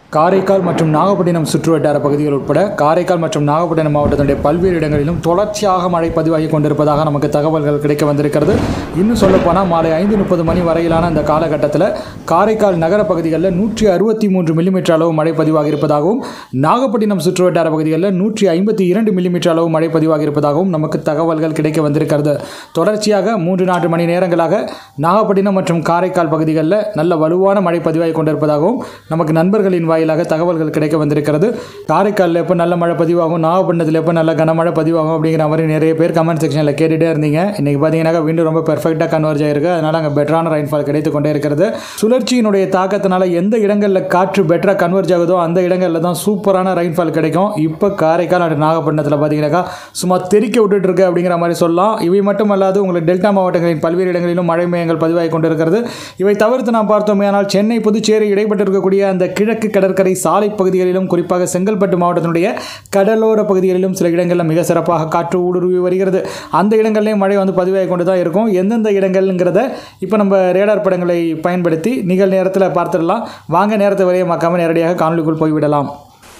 காரைக்கால் மற்றும் நாகப்பட்டினம் சுற்றுவட்டார பகுதிகள் உட்பட காரைக்கால் மற்றும் நாகப்பட்டினம் மாவட்டத்தினுடைய பல்வேறு இடங்களிலும் தொடர்ச்சியாக மழை பதிவாகி கொண்டிருப்பதாக நமக்கு தகவல்கள் கிடைக்க வந்திருக்கிறது இன்னும் சொல்லப்போனால் மாலை ஐந்து முப்பது மணி வரையிலான அந்த காலகட்டத்தில் காரைக்கால் நகர பகுதிகளில் நூற்றி அறுபத்தி மூன்று மில்லிமீட்டர் அளவு மழை பதிவாகி இருப்பதாகவும் நாகப்பட்டினம் சுற்றுவட்டார பகுதிகளில் நூற்றி ஐம்பத்தி இரண்டு மில்லிமீட்டர் அளவு மழை பதிவாகி இருப்பதாகவும் நமக்கு தகவல்கள் கிடைக்க வந்திருக்கிறது தொடர்ச்சியாக மூன்று நான்கு மணி நேரங்களாக நாகப்பட்டினம் மற்றும் காரைக்கால் பகுதிகளில் நல்ல வலுவான மழை பதிவாகி கொண்டிருப்பதாகவும் நமக்கு நண்பர்களின் வாயிலாக தகவல்கள் கிடைக்க வந்திருக்கிறது காரைக்காலில் எப்போ நல்ல மழை பதிவாகும் நாகப்பட்டினத்தில் எப்போ நல்ல கனமழை பதிவாகும் அப்படிங்கிற மாதிரி நிறைய பேர் கமெண்ட் செக்ஷனில் கேட்டுகிட்டே இருந்தீங்க இன்றைக்கி பார்த்தீங்கன்னா விண்டு ரொம்ப பெர்ஃபெக்டாக கன்வர்ஜ் ஆயிருக்கு அதனால் அங்கே பெட்டரான ரெயின்ஃபால் கிடைத்து கொண்டே இருக்கிறது சுழற்சியினுடைய தாக்கத்தினால எந்த இடங்களில் காற்று பெட்டராக கன்வர்ஜ் ஆகுதோ அந்த இடங்களில் தான் சூப்பரான ரெயின்ஃபால் கிடைக்கும் இப்போ காரைக்கால் அண்ட் நாகப்பட்டினத்தில் பார்த்தீங்கன்னாக்கா சும்மா தெறிக்க விட்டுட்டு இருக்கு அப்படிங்கிற மாதிரி சொல்லலாம் இவை மட்டும் அல்லாது உங்களுக்கு டெல்டா மாவட்டங்களின் பல்வேறு இடங்களிலும் மழை மேகங்கள் பதிவாகி கொண்டிருக்கிறது இவை தவிர்த்து நாம் பார்த்தோமேயானால் சென்னை புதுச்சேரி இடைப்பட்டிருக்கக்கூடிய அந்த கிழக்கு கடற்கரை சாலை பகுதிகளிலும் குறிப்பாக செங்கல்பட்டு மாவட்டத்தினுடைய கடலோர பகுதிகளிலும் சில இடங்களில் மிக சிறப்பாக காற்று ஊடுருவி வருகிறது அந்த இடங்கள்லையும் மழை வந்து பதிவாகி கொண்டு தான் இருக்கும் எந்தெந்த இடங்கள்ங்கிறத இப்போ நம்ம ரேடார் படங்களை பயன்படுத்தி நிகழ் நேரத்தில் பார்த்துடலாம் வாங்க நேரத்தை வரைய மக்காமல் நேரடியாக காணொலிக்குள் போய்விடலாம்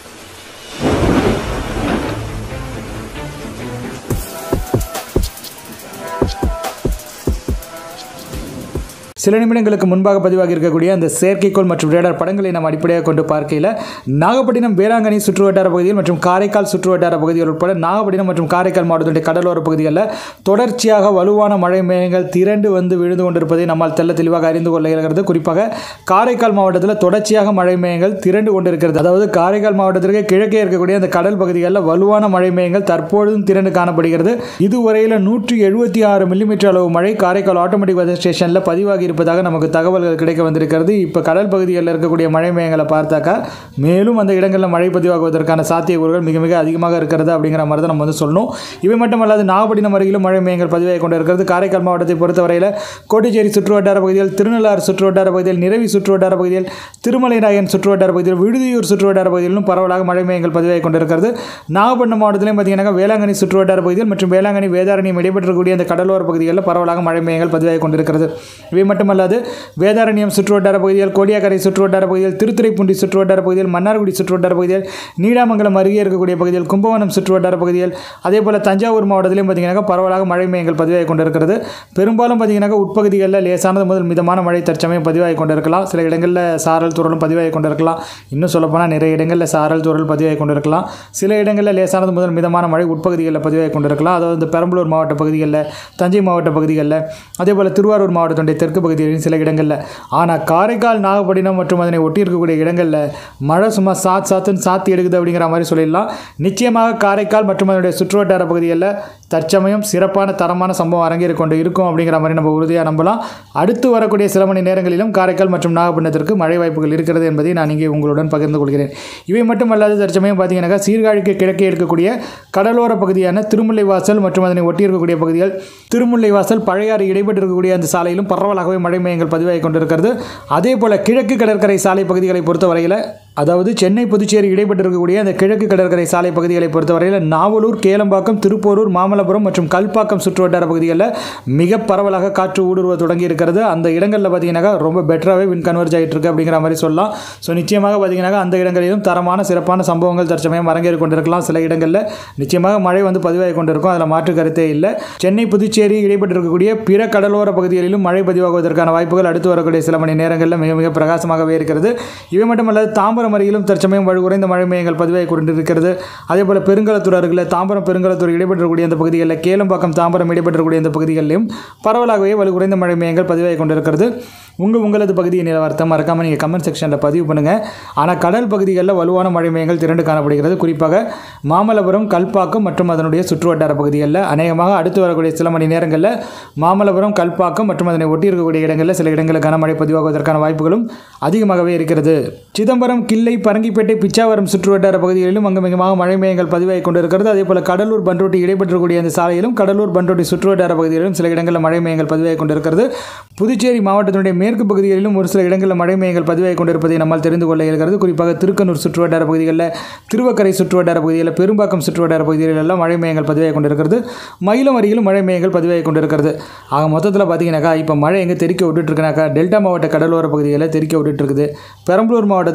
சில நிமிடங்களுக்கு முன்பாக பதிவாகி இருக்கக்கூடிய அந்த செயற்கைக்கோள் மற்றும் ரேடார் படங்களை நாம் அடிப்படையாக கொண்டு பார்க்கையில் நாகப்பட்டினம் வேளாங்கண்ணி சுற்றுவட்டார பகுதிகள் மற்றும் காரைக்கால் சுற்றுவட்டார பகுதிகள் உட்பட நாகப்பட்டினம் மற்றும் காரைக்கால் மாவட்டத்துடைய கடலோர பகுதிகளில் தொடர்ச்சியாக வலுவான மழை மேகங்கள் திரண்டு வந்து விழுந்து கொண்டிருப்பதை நம்மால் தெல்ல தெளிவாக அறிந்து கொள்ள இயல்கிறது குறிப்பாக காரைக்கால் மாவட்டத்தில் தொடர்ச்சியாக மழை மேகங்கள் திரண்டு கொண்டிருக்கிறது அதாவது காரைக்கால் மாவட்டத்திற்கு கிழக்கே இருக்கக்கூடிய அந்த கடல் பகுதிகளில் வலுவான மழை மேகங்கள் தற்பொழுதும் திரண்டு காணப்படுகிறது இதுவரையில் நூற்றி எழுபத்தி ஆறு மில்லிமீட்டர் அளவு மழை காரைக்கால் ஆட்டோமேட்டிக் வெதர் ஸ்டேஷனில் பதிவாகி இருப்பதாக நமக்கு தகவல்கள் கிடைக்க வந்திருக்கிறது இப்போ கடல் பகுதிகளில் இருக்கக்கூடிய மழை மேகங்களை பார்த்தாக்கா மேலும் அந்த இடங்களில் மழை பதிவாகுவதற்கான சாத்தியக்கூறுகள் மிக மிக அதிகமாக இருக்கிறது அப்படிங்கிற மாதிரி தான் நம்ம வந்து சொல்லணும் இவை மட்டுமல்லாது நாகப்பட்டினம் அருகிலும் மழை மேகங்கள் பதிவாகி கொண்டிருக்கிறது காரைக்கால் மாவட்டத்தை பொறுத்தவரையில் கோட்டிச்சேரி சுற்றுவட்டார பகுதிகள் திருநள்ளாறு சுற்றுவட்டார பகுதியில் நிரவி சுற்றுவட்டார பகுதியில் திருமலைநாயகன் சுற்றுவட்டார பகுதியில் விடுதியூர் சுற்றுவட்டார பகுதியிலும் பரவலாக மழை மேகங்கள் பதிவாகி கொண்டிருக்கிறது நாகப்பட்டினம் மாவட்டத்திலையும் பார்த்தீங்கன்னா வேளாங்கண்ணி சுற்றுவட்டார பகுதியில் மற்றும் வேளாங்கண்ணி வேதாரண்யம் இடைப்பெற்றக்கூடிய அந்த கடலோர பகுதிகளில் பரவலாக மழை மேகங்கள் பதிவாகி கொண்டிருக்கிறது இவை மட்டுமல்லாது வேதாரண்யம் சுற்றுவட்டார பகுதிகள் கோடியாக்கரை சுற்றுவட்டார பகுதியில் திருத்துறைப்பூண்டி சுற்றுவட்டார பகுதியில் மன்னார்குடி சுற்றுவட்டார பகுதியில் நீடாமங்கலம் அருகே இருக்கக்கூடிய பகுதியில் கும்பகோணம் சுற்றுவட்டார பகுதியில் அதே போல் தஞ்சாவூர் மாவட்டத்திலையும் பார்த்தீங்கன்னா பரவலாக மழை மேகங்கள் பதிவாகி கொண்டிருக்கிறது பெரும்பாலும் பார்த்தீங்கன்னா உட்பகுதிகளில் லேசானது முதல் மிதமான மழை தற்சமயம் பதிவாகி கொண்டிருக்கலாம் சில இடங்களில் சாரல் தூரலும் பதிவாகி கொண்டிருக்கலாம் இன்னும் சொல்லப்போனால் நிறைய இடங்களில் சாரல் தூரல் பதிவாகி கொண்டிருக்கலாம் சில இடங்களில் லேசானது முதல் மிதமான மழை உட்பகுதிகளில் பதிவாகி கொண்டிருக்கலாம் அதாவது இந்த பெரம்பலூர் மாவட்ட பகுதிகளில் தஞ்சை மாவட்ட பகுதிகளில் அதே போல் திருவாரூர் மாவட்டத்துடைய தெற்கு பகுதிகளில் சில இடங்களில் ஆனால் காரைக்கால் நாகப்பட்டினம் மற்றும் அதனை ஒட்டி இருக்கக்கூடிய இடங்களில் மழை சும்மா சாத் சாத்துன்னு சாத்தி எடுக்குது அப்படிங்கிற மாதிரி சொல்லிடலாம் நிச்சயமாக காரைக்கால் மற்றும் அதனுடைய சுற்றுவட்டார பகுதிகளில் தற்சமயம் சிறப்பான தரமான சம்பவம் அரங்கேறி கொண்டு இருக்கும் அப்படிங்கிற மாதிரி நம்ம உறுதியாக நம்பலாம் அடுத்து வரக்கூடிய சில மணி நேரங்களிலும் காரைக்கால் மற்றும் நாகப்பட்டினத்திற்கு மழை வாய்ப்புகள் இருக்கிறது என்பதை நான் இங்கே உங்களுடன் பகிர்ந்து கொள்கிறேன் இவை மட்டுமல்லாது தற்சமயம் பார்த்தீங்கன்னாக்கா சீர்காழிக்கு கிழக்கே இருக்கக்கூடிய கடலோர பகுதியான திருமுல்லைவாசல் மற்றும் அதனை ஒட்டி இருக்கக்கூடிய பகுதிகள் திருமுல்லைவாசல் பழையாறு இடைப்பட்டு இருக்கக்கூடிய அந்த சாலையிலும் பரவலாகவே மழை மேகங்கள் பதிவாகி கொண்டிருக்கிறது அதே போல் கிழக்கு கடற்கரை சாலை பகுதிகளை பொறுத்தவரையில் அதாவது சென்னை புதுச்சேரி இடைப்பட்டு இருக்கக்கூடிய அந்த கிழக்கு கடற்கரை சாலை பகுதிகளை பொறுத்தவரையில் நாவலூர் கேளம்பாக்கம் திருப்போரூர் மாமல்லபுரம் மற்றும் கல்பாக்கம் சுற்றுவட்டார பகுதிகளில் மிக பரவலாக காற்று ஊடுருவ தொடங்கி இருக்கிறது அந்த இடங்களில் பார்த்தீங்கன்னாக்கா ரொம்ப பெட்டராகவே வின் கன்வர்ஜ் ஆகிட்டு இருக்கு அப்படிங்கிற மாதிரி சொல்லலாம் ஸோ நிச்சயமாக பார்த்தீங்கன்னாக்கா அந்த இடங்களிலும் தரமான சிறப்பான சம்பவங்கள் தற்சமயம் அரங்கேறி கொண்டிருக்கலாம் சில இடங்களில் நிச்சயமாக மழை வந்து பதிவாகி கொண்டிருக்கும் அதில் மாற்று கருத்தே இல்லை சென்னை புதுச்சேரி இடைப்பட்டு இருக்கக்கூடிய பிற கடலோர பகுதிகளிலும் மழை பதிவாகுவதற்கான வாய்ப்புகள் அடுத்து வரக்கூடிய சில மணி நேரங்களில் மிக மிக பிரகாசமாகவே இருக்கிறது இவை மட்டுமல்லாது தாம்பரம் அருகிலும் தற்சமயம் வலு குறைந்த மழை மேகங்கள் பதிவாகி கொண்டிருக்கிறது அதே போல் பெருங்கலத்தூர் அருகில் தாம்பரம் பெருங்கலத்தூர் இடைப்பெற்றக்கூடிய அந்த பகுதிகளில் கேளம்பாக்கம் தாம்பரம் இடைப்பெற்றக்கூடிய அந்த பகுதிகளிலும் பரவலாகவே வலு குறைந்த மழை மேகங்கள் பதிவாகி கொண்டிருக்கிறது உங்கள் உங்களது பகுதியை நிலவரத்தை மறக்காமல் நீங்கள் கமெண்ட் செக்ஷனில் பதிவு பண்ணுங்கள் ஆனால் கடல் பகுதிகளில் வலுவான மழை மேகங்கள் திரண்டு காணப்படுகிறது குறிப்பாக மாமல்லபுரம் கல்பாக்கம் மற்றும் அதனுடைய சுற்றுவட்டார பகுதிகளில் அநேகமாக அடுத்து வரக்கூடிய சில மணி நேரங்களில் மாமல்லபுரம் கல்பாக்கம் மற்றும் அதனை ஒட்டி இருக்கக்கூடிய இடங்களில் சில இடங்களில் கனமழை பதிவாகுவதற்கான வாய்ப்புகளும் அதிகமாகவே இருக்கிறது சிதம்பரம் கிள்ளை பரங்கிப்பேட்டை பிச்சாவரம் சுற்றுவட்டார பகுதிகளிலும் அங்கு மிகமாக மழை மேகங்கள் பதிவாகி கொண்டிருக்கிறது அதே போல் கடலூர் பண்ருட்டி இடைப்பெற்றக்கூடிய அந்த சாலையிலும் கடலூர் பண்ருட்டி சுற்றுவட்டார பகுதிகளிலும் சில இடங்களில் மழை மேகங்கள் பதிவாகி கொண்டிருக்கிறது புதுச்சேரி மாவட்டத்தினுடைய மேற்கு பகுதிகளிலும் ஒரு சில இடங்களில் மழை மேகங்கள் பதிவாகி கொண்டிருப்பதை நம்மால் தெரிந்து கொள்ள இயல்கிறது குறிப்பாக திருக்கனூர் சுற்றுவட்டார பகுதிகளில் திருவக்கரை சுற்றுவட்டார பகுதிகளில் பெரும்பாக்கம் சுற்றுவட்டார பகுதிகளில் எல்லாம் மழை மேகங்கள் பதிவாகி கொண்டிருக்கிறது மயிலம் அருகிலும் மழை மேகங்கள் பதிவாகி கொண்டிருக்கிறது ஆக மொத்தத்தில் பார்த்தீங்கன்னாக்கா இப்போ மழை எங்கே தெறிக்க விட்டுட்டு இருக்குனாக்கா டெல்டா மாவட்ட கடலோர பகுதிகளில் தெறிக்க விட்டுட்டு இருக்குது பெரம்பலூர் மாவட்டத்தில் ஓரளவு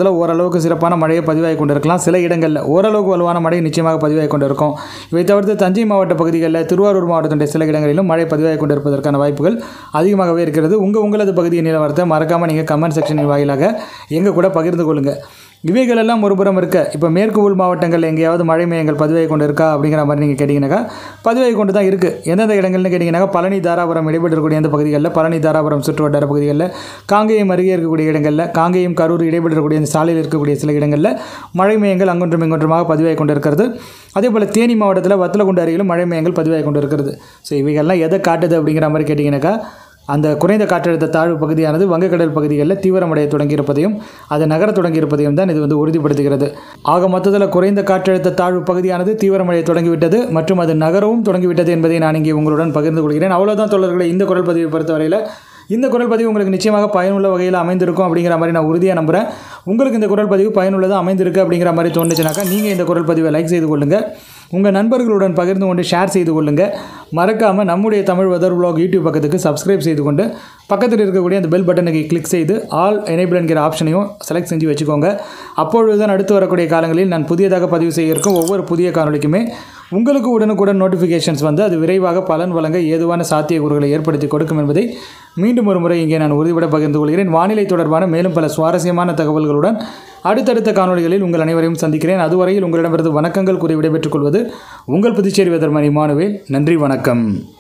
ஓரளவுக்கு சிறப்பான மழையை பதிவாகி கொண்டிருக்கலாம் சில இடங்களில் ஓரளவுக்கு வலுவான மழை நிச்சயமாக பதிவாகி கொண்டிருக்கும் இவை தவிர்த்து தஞ்சை மாவட்ட பகுதிகளில் திருவாரூர் மாவட்டத்தினுடைய சில இடங்களிலும் மழை பதிவாகி கொண்டிருப்பதற்கான வாய்ப்புகள் அதிகமாகவே இருக்கிறது உங்கள் உங்களது பகுதியின் நிலவரத்தை மறக்காமல் நீங்கள் கமெண்ட் செக்ஷனின் வாயிலாக எங்கள் கூட பகிர்ந்து கொள்ளுங்கள் இவைகளெல்லாம் ஒரு புறம் இருக்க இப்போ மேற்கு உள் மாவட்டங்கள் எங்கேயாவது மழை மையங்கள் பதிவாகி கொண்டு இருக்கா அப்படிங்கிற மாதிரி நீங்கள் கேட்டிங்கனாக்கா பதிவாகி கொண்டு தான் இருக்குது எந்தெந்த இடங்கள்னு கேட்டிங்கனாக்கா பழனி தாராபுரம் இடைப்பெற்றக்கூடிய அந்த பகுதிகளில் பழனி தாராபுரம் சுற்று வட்டார பகுதிகளில் காங்கேயம் அருகே இருக்கக்கூடிய இடங்களில் காங்கேயம் கரூர் இடைப்பெற்றக்கூடிய அந்த சாலையில் இருக்கக்கூடிய சில இடங்களில் மழை மையங்கள் அங்கொன்றும் இங்கொன்றுமாக பதிவாகி கொண்டு இருக்கிறது அதே போல் தேனி மாவட்டத்தில் வத்தலகுண்டு அருகிலும் மழை மையங்கள் பதிவாகி கொண்டு இருக்கிறது ஸோ இவைகள்லாம் எதை காட்டுது அப்படிங்கிற மாதிரி கேட்டிங்கனாக்கா அந்த குறைந்த காற்றழுத்த தாழ்வு பகுதியானது வங்கக்கடல் பகுதிகளில் தீவிரமடைய தொடங்கியிருப்பதையும் அது நகரத் தொடங்கியிருப்பதையும் தான் இது வந்து உறுதிப்படுத்துகிறது ஆக மொத்தத்தில் குறைந்த காற்றழுத்த தாழ்வு பகுதியானது தீவிரமடைய தொடங்கிவிட்டது மற்றும் அது நகரவும் தொடங்கிவிட்டது என்பதை நான் இங்கே உங்களுடன் பகிர்ந்து கொள்கிறேன் அவ்வளோதான் தோழர்களை இந்த குரல் பதிவை பொறுத்தவரையில் இந்த குரல் பதிவு உங்களுக்கு நிச்சயமாக பயனுள்ள வகையில் அமைந்திருக்கும் அப்படிங்கிற மாதிரி நான் உறுதியாக நம்புகிறேன் உங்களுக்கு இந்த குரல் பதிவு பயனுள்ளதாக அமைந்திருக்கு அப்படிங்கிற மாதிரி தோணுச்சுனாக்கா நீங்கள் இந்த குரல் பதிவை லைக் செய்து கொள்ளுங்கள் உங்கள் நண்பர்களுடன் பகிர்ந்து கொண்டு ஷேர் செய்து கொள்ளுங்கள் மறக்காமல் நம்முடைய தமிழ் வெதர் vlog யூடியூப் பக்கத்துக்கு சப்ஸ்கிரைப் செய்து கொண்டு பக்கத்தில் இருக்கக்கூடிய அந்த பெல் பட்டனுக்கு கிளிக் செய்து ஆல் எனேபிள் என்கிற ஆப்ஷனையும் செலக்ட் செஞ்சு வச்சுக்கோங்க அப்பொழுது தான் அடுத்து வரக்கூடிய காலங்களில் நான் புதியதாக பதிவு செய்ய இருக்கும் ஒவ்வொரு புதிய காணொலிக்குமே உங்களுக்கு உடனுக்குடன் நோட்டிஃபிகேஷன்ஸ் வந்து அது விரைவாக பலன் வழங்க ஏதுவான சாத்தியக்கூறுகளை ஏற்படுத்தி கொடுக்கும் என்பதை மீண்டும் ஒரு முறை இங்கே நான் உறுதிபட பகிர்ந்து கொள்கிறேன் வானிலை தொடர்பான மேலும் பல சுவாரஸ்யமான தகவல்களுடன் அடுத்தடுத்த காணொளிகளில் உங்கள் அனைவரையும் சந்திக்கிறேன் அதுவரையில் உங்களிடமிருந்து வணக்கங்கள் கூறி விடைபெற்றுக் கொள்வது உங்கள் புதுச்சேரி வெதர்மணி மானுவேல் நன்றி வணக்கம்